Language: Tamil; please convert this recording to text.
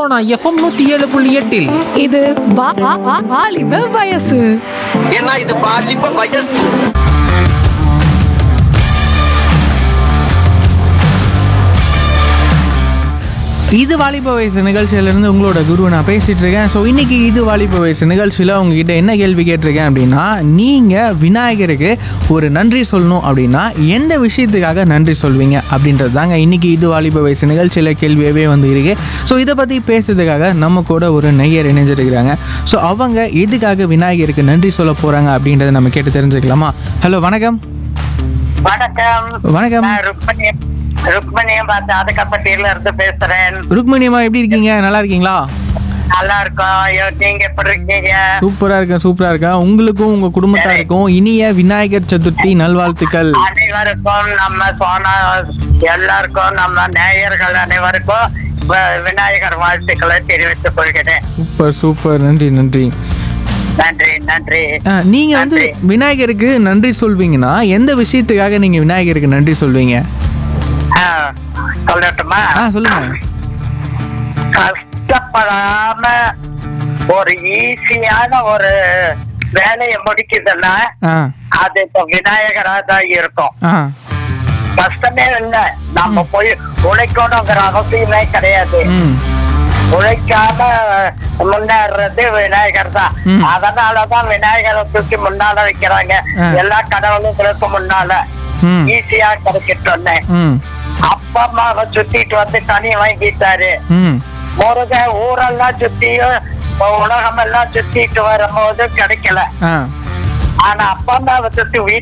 சோனா எஃப்எம் நூத்தி ஏழு புள்ளி எட்டில் இது வா- வா- வா- வாலிப வயசு ஏன்னா இது பாலிப்ப வயசு இது வாலிப வயசு நிகழ்ச்சியிலேருந்து உங்களோட குரு நான் பேசிட்டு இருக்கேன் ஸோ இன்னைக்கு இது வாலிப வயசு நிகழ்ச்சியில் உங்ககிட்ட என்ன கேள்வி கேட்டிருக்கேன் அப்படின்னா நீங்கள் விநாயகருக்கு ஒரு நன்றி சொல்லணும் அப்படின்னா எந்த விஷயத்துக்காக நன்றி சொல்வீங்க அப்படின்றது தாங்க இன்னைக்கு இது வாலிப வயசு நிகழ்ச்சியில் கேள்வியாகவே வந்து இருக்கு ஸோ இதை பற்றி பேசுறதுக்காக நம்ம கூட ஒரு நெய்யர் இணைஞ்சிருக்கிறாங்க ஸோ அவங்க எதுக்காக விநாயகருக்கு நன்றி சொல்ல போகிறாங்க அப்படின்றத நம்ம கேட்டு தெரிஞ்சுக்கலாமா ஹலோ வணக்கம் வணக்கம் வணக்கம் நான் ருக்மணி ருக்மணியம் பார்த்து அதுக்கப்பட்டியில இருந்து பேசுறேன் ருக்மணியம்மா எப்படி இருக்கீங்க நல்லா இருக்கீங்களா நல்லா இருக்கோம் ஐயோ, நீங்க எப்படி இருக்கீங்க சூப்பரா இருக்கேன் சூப்பரா இருக்கேன் உங்களுக்கும் உங்க குடும்பத்தாருக்கும் இனிய விநாயகர் சதுர்த்தி நல்வாழ்த்துக்கள் அனைவருக்கும் நம்ம சோனா எல்லாருக்கும் நம்ம நேயர்கள் அனைவருக்கும் வ- விநாயகர் வாழ்த்துக்களை தெரிவித்துக் கொள்கிறேன் சூப்பர் சூப்பர் நன்றி நன்றி நன்றி நன்றி ஆ, நீங்க வந்து நன்றி. விநாயகருக்கு நன்றி சொல்வீங்கன்னா எந்த விஷயத்துக்காக நீங்க விநாயகருக்கு நன்றி சொல்வீங்க ஆ, சொல்லட்டுமா ஆ சொல்லுங்க கஷ்டப்படாம ஒரு ஈஸியான ஒரு வேலையை முடிக்குதுன்னா ஆ அது இப்ப விநாயகரா தான் இருக்கும் ஆ கஷ்டமே இல்ல நம்ம போய் உழைக்கணுங்கிற அவசியமே கிடையாது ம் உழைக்காம முன்னேறது விநாயகர் தான் ம். அதனாலதான் விநாயகரை தூக்கி முன்னால வைக்கிறாங்க ஆ. எல்லா கடவுளுங்களுக்கு முன்னால ம் ஈஸியா கிடைக்கிட்டு ம் அப்பா அம்மாவை சுத்திட்டு வந்து தனி வாங்கிட்டாரு ம் முருக ஊரெல்லாம் சுத்தியும் உலகம் எல்லாம் சுத்திட்டு வரும்போது கிடைக்கல ஆ ஆனா அப்பா அம்மாவை சுத்தி வீட்டு